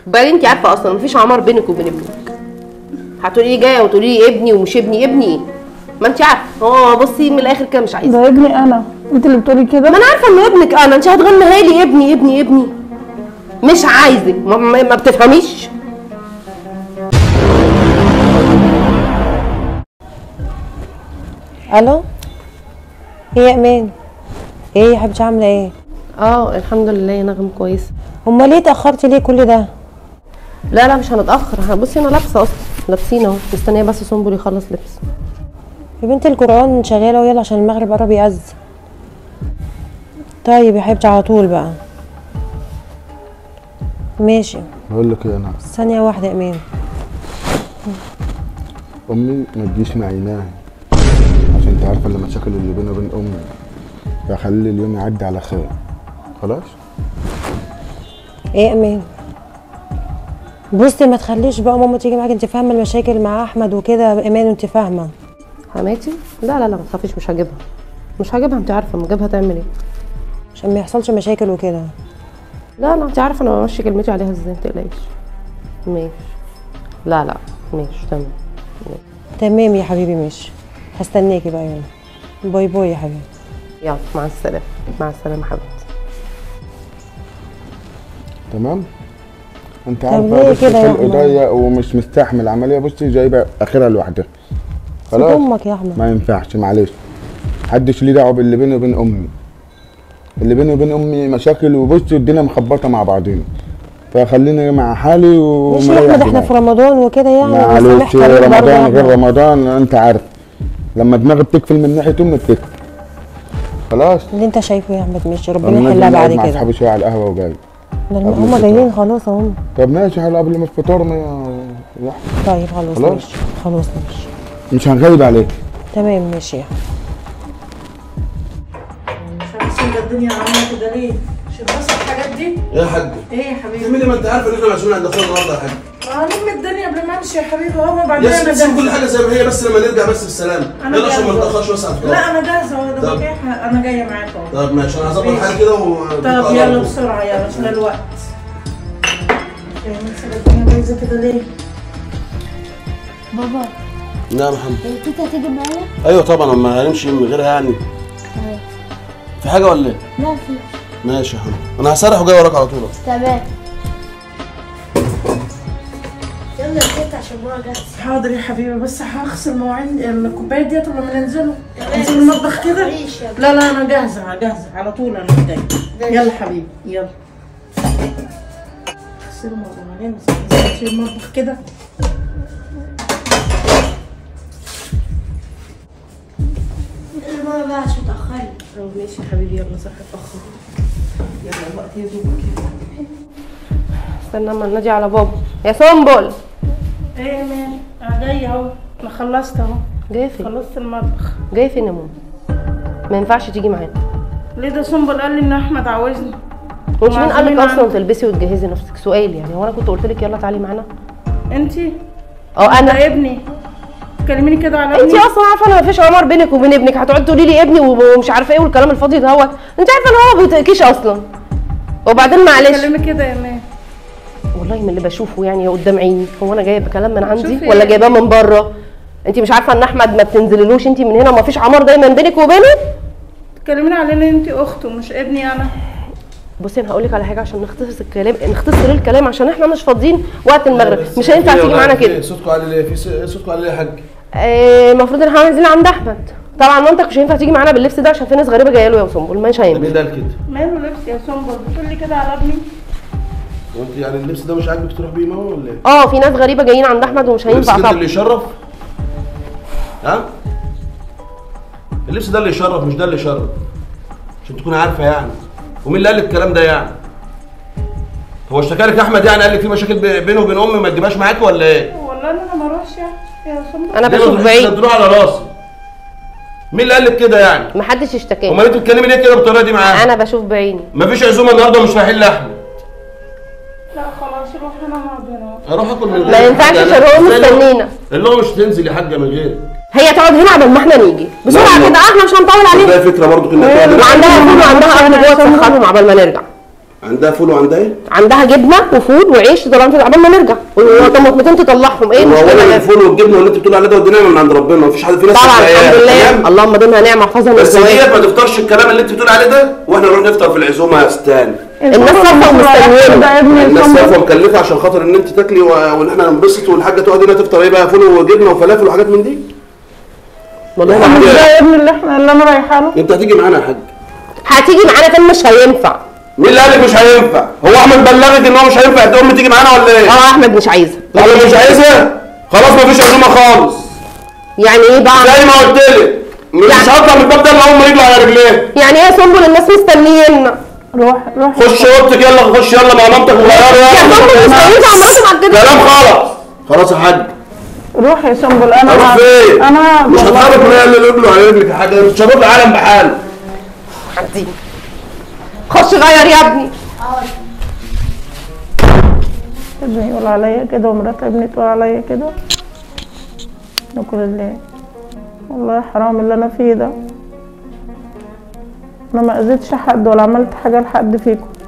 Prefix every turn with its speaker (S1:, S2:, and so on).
S1: وبعدين انت عارفه اصلا مفيش عمار بينك وبين ابنك هتقولي لي جايه وتقولي لي ابني ومش ابني ابني ايه ما انت عارفه هو بصي من الاخر كده مش عايزه
S2: ده ابني انا انت اللي بتقولي كده
S1: ما انا عارفه انه ابنك انا انت هتغنها لي ابني ابني ابني مش عايزك ما, ما, ما بتفهميش
S3: الو ايه يا امان ايه يا حبيبتي عامله ايه
S1: اه الحمد لله يا نغم كويسه
S3: امال ليه اتاخرتي ليه كل ده
S1: لا لا مش هنتاخر بصي انا لابسه اصلا لابسين اهو مستنيه بس سنبل يخلص لبس
S3: يا بنت القران شغاله ويلا عشان المغرب قرب يأذن طيب يا حبيبتي على طول بقى ماشي
S4: بقول لك ايه انا
S3: ثانيه واحده يا امان
S4: امي ما تجيش معيناها عشان انت عارفه المشاكل اللي بيني وبين امي فخلي اليوم يعدي على خير خلاص
S3: ايه يا امان بصي ما تخليش بقى ماما تيجي معاك انت فاهمه المشاكل مع احمد وكده ايمان انت فاهمه
S1: حماتي لا لا لا ما تخافيش مش هجيبها مش هجيبها انت عارفه ما اجيبها تعمل ايه
S3: عشان ما يحصلش مشاكل وكده
S1: لا لا انت عارفه انا بمشي كلمتي عليها ازاي ما تقلقيش ماشي لا لا ماشي تمام
S3: تمام يا حبيبي ماشي هستناكي بقى يلا باي باي يا حبيبي
S1: يلا مع السلامه مع السلامه حبيبتي
S4: تمام انت
S3: طب
S4: عارفه
S3: ليه
S4: بس
S3: كده يا
S4: خلق
S3: أحمد؟
S4: ضيق ومش مستحمل عمليه بصي جايبه اخرها لوحدها
S3: سيب
S4: خلاص
S3: امك يا احمد
S4: ما ينفعش معلش محدش ليه دعوه باللي بيني وبين امي اللي بيني وبين امي مشاكل وبصي الدنيا مخبطه مع بعضينا فخليني مع حالي
S3: ماشي يا
S4: ومريح
S3: احمد احنا
S4: دماغي.
S3: في رمضان وكده يعني
S4: معلش
S3: وسامح طريق برضه يا
S4: رمضان غير
S3: أحمد.
S4: رمضان انت عارف لما دماغي بتقفل من ناحيه امي بتقفل خلاص
S3: اللي انت شايفه يا احمد ماشي ربنا
S4: أنا
S3: يحلها
S4: نازل
S3: بعد
S4: قاعد مع
S3: كده
S4: اصحابي شويه على القهوه وجاي
S3: ده
S4: قبل
S3: هم
S4: الفطار.
S3: جايين خلاص اهم
S4: طب ماشي هلا قبل ما الفطار ما يا أحمد.
S3: طيب خلاص
S4: خلاص.
S3: ماشي خلاص ماشي
S4: مش هنغيب عليك
S3: تمام ماشي يا احمد
S5: شمسين الدنيا عامله كده ليه؟ مش بس الحاجات دي؟
S6: يا حاج
S5: ايه يا حبيبي؟
S6: تعملي ما انت عارف ان احنا معزومين عند اخويا النهارده يا حاج
S5: هلم الدنيا قبل ما امشي يا حبيبي اهو بعدين
S6: يا
S5: انا
S6: ست سيب كل
S5: جاهزه
S6: حاجه زي ما هي بس لما نرجع بس بالسلامه
S5: أنا
S6: يلا عشان ما
S5: جاهزة.
S6: نتاخرش بس على الفطار
S5: لا انا جاهزه اهو ده
S6: طب.
S5: اوكي انا جايه معاك اهو
S6: طب ماشي انا هظبط
S5: ماشي.
S6: حالي كده و
S5: طب يلا بسرعه يلا عشان الوقت يا نفسي الدنيا بايظه كده ليه؟
S7: بابا
S6: نعم يا محمد
S7: تيتا هتيجي معايا؟
S6: ايوه طبعا اما هنمشي من غيرها يعني في حاجه ولا ايه؟
S7: لا في
S6: ماشي يا حمد انا هسرح وجاي وراك على طول أهو.
S7: تمام يلا يا تيتا عشان بابا جاهز
S5: حاضر يا حبيبي بس هغسل مواعين الكوبايات ديت قبل ما ننزلوا ننزل المطبخ كده
S7: مفيش يلا.
S5: لا لا انا جاهزه جاهزه على طول انا جايه يلا حبيبي يلا غسلوا مواعين بس ننزل المطبخ كده
S7: يلا بابا بقى عشان تأخري
S1: ماشي يا حبيبي يلا صح اتاخر يلا الوقت يدوبك استنى اما نادي على بابا يا سنبل
S5: ايه يا مان انا جايه اهو انا خلصت اهو
S1: جايه فين
S5: خلصت المطبخ
S1: جايه فين يا ماما ما ينفعش تيجي معانا
S5: ليه ده سنبل قال لي ان احمد عاوزني
S1: وانت مين قال لك
S5: معزومين
S1: اصلا
S5: عندك.
S1: تلبسي وتجهزي نفسك سؤال يعني هو انا كنت قلت لك يلا تعالي معانا
S5: انتي
S1: اه انا
S5: ده ابني تكلميني كده على
S1: انت
S5: ابني
S1: اصلا عارفه ان مفيش عمار بينك وبين ابنك هتقعدي تقولي لي ابني ومش عارفه ايه والكلام الفاضي ده هو انت عارفه ان هو ما بيطيقكيش اصلا وبعدين معلش
S5: تكلمي كده يا مان
S1: والله من اللي بشوفه يعني قدام عيني هو انا جايبه كلام من عندي
S5: شوفي
S1: ولا
S5: ايه؟
S1: جايباه من بره انت مش عارفه ان احمد ما بتنزللوش انت من هنا ومفيش عمار دايما بينك وبينه
S5: تكلميني على ان انتي اخته مش ابني انا
S1: بصي انا هقول لك على حاجه عشان نختصر الكلام نختصر الكلام عشان احنا مش فاضيين وقت المغرب مش هينفع تيجي معانا كده
S6: صوتكم عالي ليه؟ في س- صوتكم عالي ليه يا حاج؟
S1: آه، المفروض ان احنا نازلين عند احمد طبعا مامتك مش هينفع تيجي معانا باللبس ده عشان في ناس غريبه جايه له يا سنبل مش
S6: طب
S1: هينفع
S6: مين ده قال كده؟
S5: ماله لبس يا سنبل بتقول لي كده على ابني
S6: وانت يعني اللبس ده مش عاجبك تروح بيه ماما ولا ايه؟
S1: اه في ناس غريبه جايين عند احمد ومش
S6: اللبس
S1: هينفع
S6: كده
S1: طبعا
S6: اللي يشرف؟ ها؟ اللبس ده اللي يشرف مش ده اللي يشرف عشان تكون عارفه يعني ومين اللي قال لك الكلام ده يعني؟ هو اشتكى لك احمد يعني قال لك في مشاكل بي- بينه وبين امي ما تجيبهاش معاك ولا ايه؟
S5: والله انا ما اروحش يا- يا سنبل
S1: انا
S6: ليه ما
S1: بشوف
S6: تروحيش
S1: بعيد
S6: تدلوه على راسي؟ مين اللي قال لك كده يعني؟
S1: محدش اشتكاني
S6: امال انت بتتكلمي ليه كده بالطريقه دي معاه؟
S1: انا بشوف بعيني
S6: مفيش عزومه النهارده مش رايحين لاحمد
S5: لا خلاص روح انا هقعد هنا
S6: هروح اكل من غيرك
S1: ما ينفعش
S6: حاجة.
S1: عشان هو
S6: ازاي اللغة-
S1: مستنينا.
S6: اللغه مش تنزل يا حاجه من غيرك
S1: هي تقعد هنا قبل ما احنا نيجي بسرعه
S6: لا،
S1: كده احنا مش هنطول عليهم
S6: ده فكره برضو انك
S1: وعندها فول وعندها اكل جوه تسخنهم عبال ما نرجع
S6: عندها فول وعندها ايه؟
S1: عندها جبنه وفول وعيش طالما في عبال ما نرجع وطماطمتين تطلعهم ايه
S6: هو
S1: المشكله
S6: اولا
S1: يعني؟
S6: الفول والجبنه واللي انت بتقول عليه ده ودينا من عند ربنا مفيش حد في ناس
S1: طبعا
S6: تبقى
S1: الحمد
S6: عيال،
S1: لله
S6: تمام؟
S1: اللهم دينها نعمه واحفظها من
S6: بس
S1: الزواج
S6: ديت ما تفطرش الكلام اللي انت بتقول عليه ده واحنا نروح نفطر في العزومه يا ستان
S1: الناس صفا ومستنيين
S2: ده ابني
S6: الناس
S2: يصمم.
S6: سافه مكلفه عشان خاطر ان انت تاكلي و- وان احنا ننبسط والحاجه تقعد هنا تفطر ايه بقى فول وجبنه وفلافل وحاجات من دي
S1: والله
S6: يا
S1: العظيم.
S2: مش ده يا ابني اللي احنا اللي انا رايحه له
S6: انت هتيجي معانا يا حاج
S1: هتيجي معانا تاني مش هينفع
S6: مين اللي قال لك مش هينفع؟ هو احمد بلغك ان هو مش هينفع تقوم تيجي معانا ولا ايه؟
S1: اه احمد مش عايزها
S6: طب مش عايزها خلاص مفيش عزومه خالص
S1: يعني ايه بقى
S6: زي ما قلت لك مش
S1: يعني-
S6: هطلع من الباب ده الا اول ما رجله على رجليه
S1: يعني ايه يا سنبل الناس مستنيين
S2: روح روح
S6: خش اوضتك يلا خش يلا مع مامتك وغيري
S1: يا
S6: يلا
S1: سنبل مستنيين على مراتي بعد كده
S6: كلام خلاص خلاص يا حاج
S2: روح يا سنبل انا
S6: اروح فين؟
S2: انا
S6: مش
S2: والله-
S6: هتحرك من اللي رجله على رجلك يا حاج مش هتشرب العالم بحاله
S1: عدي خش غير يا ابني
S2: ابني يقول عليا كده ومرات ابني تقول عليا كده ناكل الليل والله حرام اللي انا فيه ده انا ما اذيتش حد ولا عملت حاجه لحد فيكم